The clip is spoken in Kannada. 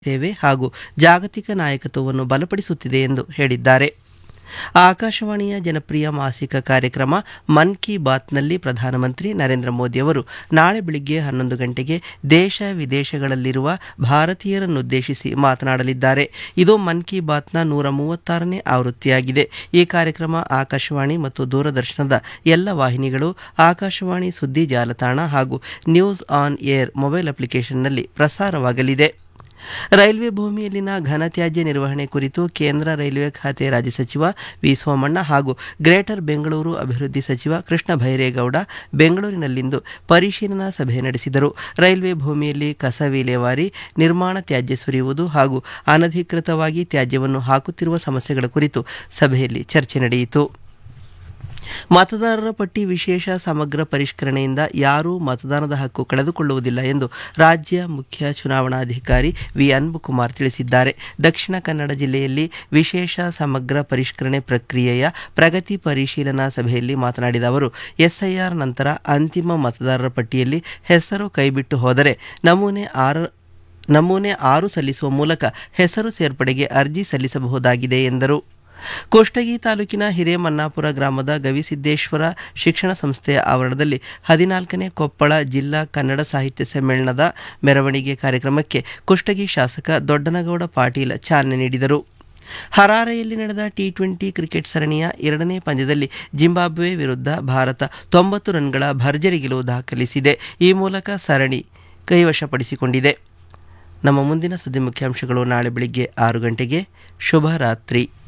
ಸೇವೆ ಹಾಗೂ ಜಾಗತಿಕ ನಾಯಕತ್ವವನ್ನು ಬಲಪಡಿಸುತ್ತಿದೆ ಎಂದು ಹೇಳಿದ್ದಾರೆ ಆಕಾಶವಾಣಿಯ ಜನಪ್ರಿಯ ಮಾಸಿಕ ಕಾರ್ಯಕ್ರಮ ಮನ್ ಕಿ ಬಾತ್ನಲ್ಲಿ ಪ್ರಧಾನಮಂತ್ರಿ ನರೇಂದ್ರ ಮೋದಿಯವರು ನಾಳೆ ಬೆಳಿಗ್ಗೆ ಹನ್ನೊಂದು ಗಂಟೆಗೆ ದೇಶ ವಿದೇಶಗಳಲ್ಲಿರುವ ಭಾರತೀಯರನ್ನುದ್ದೇಶಿಸಿ ಮಾತನಾಡಲಿದ್ದಾರೆ ಇದು ಮನ್ ಕಿ ಬಾತ್ನ ನೂರ ಮೂವತ್ತಾರನೇ ಆವೃತ್ತಿಯಾಗಿದೆ ಈ ಕಾರ್ಯಕ್ರಮ ಆಕಾಶವಾಣಿ ಮತ್ತು ದೂರದರ್ಶನದ ಎಲ್ಲ ವಾಹಿನಿಗಳು ಆಕಾಶವಾಣಿ ಸುದ್ದಿ ಜಾಲತಾಣ ಹಾಗೂ ನ್ಯೂಸ್ ಆನ್ ಏರ್ ಮೊಬೈಲ್ ಅಪ್ಲಿಕೇಶನ್ನಲ್ಲಿ ಪ್ರಸಾರವಾಗಲಿದೆ ರೈಲ್ವೆ ಭೂಮಿಯಲ್ಲಿನ ಘನತ್ಯಾಜ್ಯ ನಿರ್ವಹಣೆ ಕುರಿತು ಕೇಂದ್ರ ರೈಲ್ವೆ ಖಾತೆ ರಾಜ್ಯ ಸಚಿವ ವಿ ಸೋಮಣ್ಣ ಹಾಗೂ ಗ್ರೇಟರ್ ಬೆಂಗಳೂರು ಅಭಿವೃದ್ಧಿ ಸಚಿವ ಕೃಷ್ಣ ಭೈರೇಗೌಡ ಬೆಂಗಳೂರಿನಲ್ಲಿಂದು ಪರಿಶೀಲನಾ ಸಭೆ ನಡೆಸಿದರು ರೈಲ್ವೆ ಭೂಮಿಯಲ್ಲಿ ಕಸ ವಿಲೇವಾರಿ ನಿರ್ಮಾಣ ತ್ಯಾಜ್ಯ ಸುರಿಯುವುದು ಹಾಗೂ ಅನಧಿಕೃತವಾಗಿ ತ್ಯಾಜ್ಯವನ್ನು ಹಾಕುತ್ತಿರುವ ಸಮಸ್ಯೆಗಳ ಕುರಿತು ಸಭೆಯಲ್ಲಿ ಚರ್ಚೆ ನಡೆಯಿತು ಮತದಾರರ ಪಟ್ಟಿ ವಿಶೇಷ ಸಮಗ್ರ ಪರಿಷ್ಕರಣೆಯಿಂದ ಯಾರೂ ಮತದಾನದ ಹಕ್ಕು ಕಳೆದುಕೊಳ್ಳುವುದಿಲ್ಲ ಎಂದು ರಾಜ್ಯ ಮುಖ್ಯ ಚುನಾವಣಾಧಿಕಾರಿ ವಿ ಅನ್ಬುಕುಮಾರ್ ತಿಳಿಸಿದ್ದಾರೆ ದಕ್ಷಿಣ ಕನ್ನಡ ಜಿಲ್ಲೆಯಲ್ಲಿ ವಿಶೇಷ ಸಮಗ್ರ ಪರಿಷ್ಕರಣೆ ಪ್ರಕ್ರಿಯೆಯ ಪ್ರಗತಿ ಪರಿಶೀಲನಾ ಸಭೆಯಲ್ಲಿ ಮಾತನಾಡಿದ ಅವರು ಎಸ್ಐಆರ್ ನಂತರ ಅಂತಿಮ ಮತದಾರರ ಪಟ್ಟಿಯಲ್ಲಿ ಹೆಸರು ಕೈಬಿಟ್ಟು ಹೋದರೆ ನಮೂನೆ ಆರ ನಮೂನೆ ಆರು ಸಲ್ಲಿಸುವ ಮೂಲಕ ಹೆಸರು ಸೇರ್ಪಡೆಗೆ ಅರ್ಜಿ ಸಲ್ಲಿಸಬಹುದಾಗಿದೆ ಎಂದರು ಕುಷ್ಟಗಿ ತಾಲೂಕಿನ ಹಿರೇಮನ್ನಾಪುರ ಗ್ರಾಮದ ಗವಿಸಿದ್ದೇಶ್ವರ ಶಿಕ್ಷಣ ಸಂಸ್ಥೆಯ ಆವರಣದಲ್ಲಿ ಹದಿನಾಲ್ಕನೇ ಕೊಪ್ಪಳ ಜಿಲ್ಲಾ ಕನ್ನಡ ಸಾಹಿತ್ಯ ಸಮ್ಮೇಳನದ ಮೆರವಣಿಗೆ ಕಾರ್ಯಕ್ರಮಕ್ಕೆ ಕುಷ್ಟಗಿ ಶಾಸಕ ದೊಡ್ಡನಗೌಡ ಪಾಟೀಲ್ ಚಾಲನೆ ನೀಡಿದರು ಹರಾರೆಯಲ್ಲಿ ನಡೆದ ಟಿ ಟ್ವೆಂಟಿ ಕ್ರಿಕೆಟ್ ಸರಣಿಯ ಎರಡನೇ ಪಂದ್ಯದಲ್ಲಿ ಜಿಂಬಾಬ್ವೆ ವಿರುದ್ಧ ಭಾರತ ತೊಂಬತ್ತು ರನ್ಗಳ ಭರ್ಜರಿ ಗೆಲುವು ದಾಖಲಿಸಿದೆ ಈ ಮೂಲಕ ಸರಣಿ ಕೈವಶಪಡಿಸಿಕೊಂಡಿದೆ ನಮ್ಮ ಮುಂದಿನ ಸುದ್ದಿ ಮುಖ್ಯಾಂಶಗಳು ನಾಳೆ ಬೆಳಿಗ್ಗೆ ಆರು ಗಂಟೆಗೆ ಶುಭ ರಾತ್ರಿ